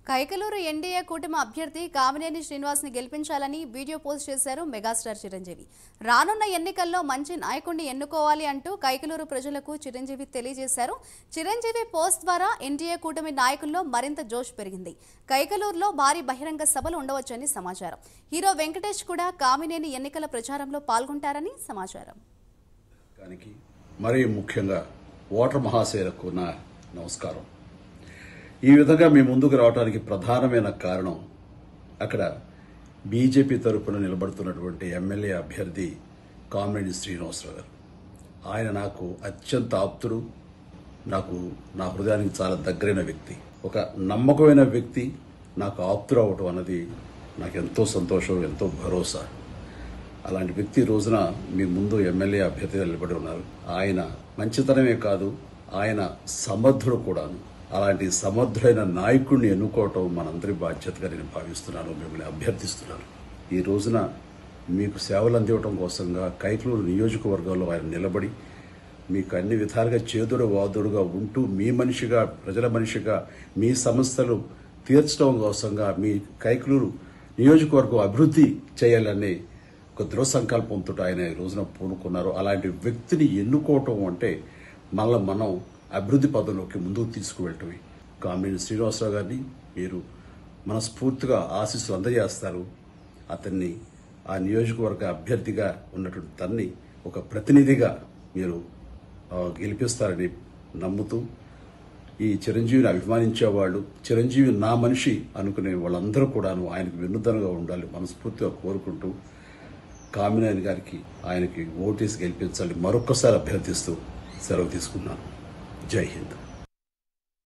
Kaikaluru NDA కూటమి అభ్యర్థి కామినేని శ్రీనివాస్ని గెలిపించాలని వీడియో పోస్ట్ చేశారు మెగాస్టార్ చిరంజీవి రానున్న ఎన్నికల్లో మంచి నాయకుడిని ఎన్నుకోవాలి అంటూ కైకలూరు ప్రజలకు చిరంజీవి తెలియజేశారు చిరంజీవి పోస్ట్ ద్వారా ఎన్డీఏ కూటమి నాయకుల్లో మరింత జోష్ పెరిగింది కైకలూరులో భారీ బహిరంగ సభలు ఉండవచ్చని సమాచారం హీరో వెంకటేష్ కూడా కామినేని ఎన్నికల ప్రచారంలో పాల్గొంటారని సమాచారం దానికి మరీ ముఖ్యంగా ఓటర్ మహాశయులకు నా నమస్కారం ఈ విధంగా మీ ముందుకు రావడానికి ప్రధానమైన కారణం అక్కడ బీజేపీ తరపున నిలబడుతున్నటువంటి ఎమ్మెల్యే అభ్యర్థి కామినేని శ్రీనివాసరావు గారు ఆయన నాకు అత్యంత ఆప్తుడు నాకు నా హృదయానికి చాలా దగ్గరైన వ్యక్తి ఒక నమ్మకమైన వ్యక్తి నాకు ఆప్తుడు అవటం అన్నది నాకు ఎంతో సంతోషం ఎంతో భరోసా అలాంటి వ్యక్తి ఈ రోజున మీ ముందు ఎమ్మెల్యే అభ్యర్థిగా నిలబడి ఉన్నారు ఆయన మంచితనమే కాదు ఆయన సమర్థుడు కూడాను అలాంటి సమర్థుడైన నాయకుడిని ఎన్నుకోవటం మనందరి బాధ్యతగా నేను భావిస్తున్నాను మిమ్మల్ని అభ్యర్థిస్తున్నాను ఈ రోజున మీకు సేవలు అందివ్వటం కోసంగా కైకలూరు నియోజకవర్గంలో ఆయన నిలబడి మీకు అన్ని విధాలుగా చేదుడు వాదుడుగా ఉంటూ మీ మనిషిగా ప్రజల మనిషిగా మీ సమస్యలు తీర్చడం కోసంగా మీ కైకలూరు నియోజకవర్గం అభివృద్ధి చేయాలనే ఒక దృఢ సంకల్పంతో ఆయన ఈ రోజున పూనుకున్నారు అలాంటి వ్యక్తిని ఎన్నుకోవటం అంటే మళ్ళీ మనం అభివృద్ధి పదంలోకి ముందుకు తీసుకువెళ్ళటమే కామినేని శ్రీనివాసరావు గారిని మీరు మనస్ఫూర్తిగా ఆశీస్సులు అందజేస్తారు అతన్ని ఆ నియోజకవర్గ అభ్యర్థిగా ఉన్నటువంటి తన్ని ఒక ప్రతినిధిగా మీరు ఆ, గెలిపిస్తారని నమ్ముతూ ఈ చిరంజీవిని అభిమానించే వాళ్ళు చిరంజీవి నా మనిషి అనుకునే వాళ్ళందరూ కూడాను ఆయనకు వెన్నుదనగా ఉండాలి మనస్ఫూర్తిగా కోరుకుంటూ కామినేని గారికి ఆయనకి ఓటేసి గెలిపించాలి మరొక్కసారి అభ్యర్థిస్తూ సెలవు తీసుకున్నాను జై హింద్